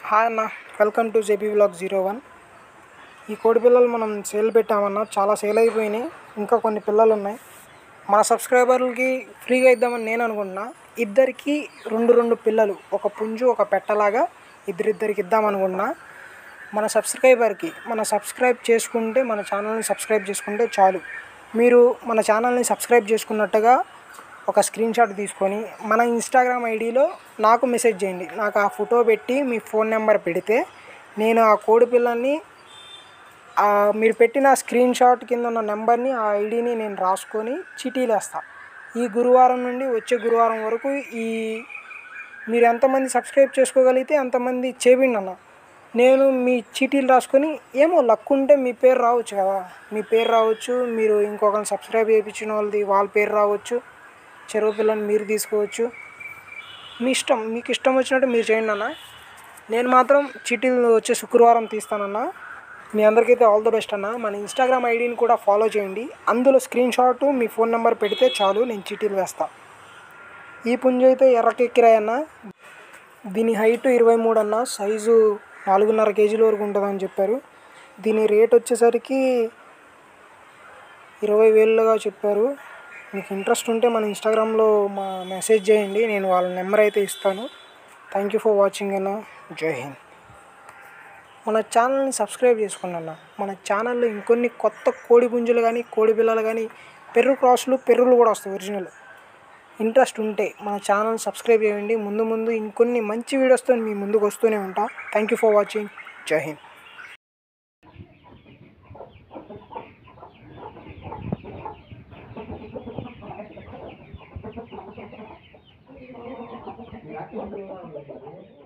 Hi అన్న welcome to JP vlog zero one ఈ కోడి పిల్లలు మనం సేల్ పెట్టామన్న చాలా సేల్ అయిపోయినాయి ఇంకా కొన్ని పిల్లలు ఉన్నాయి మన సబ్స్క్రైబర్లకి ఫ్రీగా ఇద్దామని నేను అనుకుంటున్నా ఇద్దరికి రెండు రెండు పిల్లలు ఒక పుంజు ఒక పెట్టలాగా ఇద్దరిద్దరికి ఇద్దామనుకుంటున్నా మన సబ్స్క్రైబర్కి మన సబ్స్క్రైబ్ చేసుకుంటే మన ఛానల్ని సబ్స్క్రైబ్ చేసుకుంటే చాలు మీరు మన ఛానల్ని సబ్స్క్రైబ్ చేసుకున్నట్టుగా ఒక స్క్రీన్ షాట్ తీసుకొని మన ఇన్స్టాగ్రామ్ ఐడిలో నాకు మెసేజ్ చేయండి నాకు ఆ ఫోటో పెట్టి మీ ఫోన్ నెంబర్ పెడితే నేను ఆ కోడి పిల్లల్ని ఆ మీరు పెట్టిన స్క్రీన్ షాట్ కింద ఉన్న నెంబర్ని ఆ ఐడిని నేను రాసుకొని చీటీలు వేస్తా ఈ గురువారం నుండి వచ్చే గురువారం వరకు ఈ మీరు ఎంతమంది సబ్స్క్రైబ్ చేసుకోగలిగితే అంతమంది చేయండి అన్న నేను మీ చీటీలు రాసుకొని ఏమో లక్ ఉంటే మీ పేరు రావచ్చు కదా మీ పేరు రావచ్చు మీరు ఇంకొకరిని సబ్స్క్రైబ్ చేయించిన వాళ్ళది వాళ్ళ పేరు రావచ్చు చెరువు పిల్లని మీరు తీసుకోవచ్చు మీ ఇష్టం మీకు ఇష్టం వచ్చినట్టు మీరు చేయండి అన్న నేను మాత్రం చీటీలు వచ్చే శుక్రవారం తీస్తానన్న మీ అందరికైతే ఆల్ ద బెస్ట్ అన్న మన ఇన్స్టాగ్రామ్ ఐడిని కూడా ఫాలో చేయండి అందులో స్క్రీన్ షాట్ మీ ఫోన్ నెంబర్ పెడితే చాలు నేను చీటీలు వేస్తా ఈ పుంజు అయితే ఎర్రకెక్కిరాయి అన్న దీని హైట్ ఇరవై మూడు అన్న సైజు నాలుగున్నర కేజీల వరకు ఉంటుందని చెప్పారు దీని రేట్ వచ్చేసరికి ఇరవై వేలుగా చెప్పారు మీకు ఇంట్రెస్ట్ ఉంటే మన ఇన్స్టాగ్రామ్లో మా మెసేజ్ చేయండి నేను వాళ్ళ నెంబర్ అయితే ఇస్తాను థ్యాంక్ యూ ఫర్ వాచింగ్ అన్న జై హింద్ మన ఛానల్ని సబ్స్క్రైబ్ చేసుకోండి అన్న మన ఛానల్లో ఇంకొన్ని కొత్త కోడి పుంజులు కానీ కోడి పిల్లలు కానీ పెర్రు క్రాసులు పెర్రులు కూడా వస్తాయి ఒరిజినల్ ఇంట్రెస్ట్ ఉంటే మన ఛానల్ సబ్స్క్రైబ్ చేయండి ముందు ముందు ఇంకొన్ని మంచి వీడియోస్తో మీ ముందుకు వస్తూనే ఉంటా థ్యాంక్ యూ ఫర్ వాచింగ్ జై హింద్ Gracias.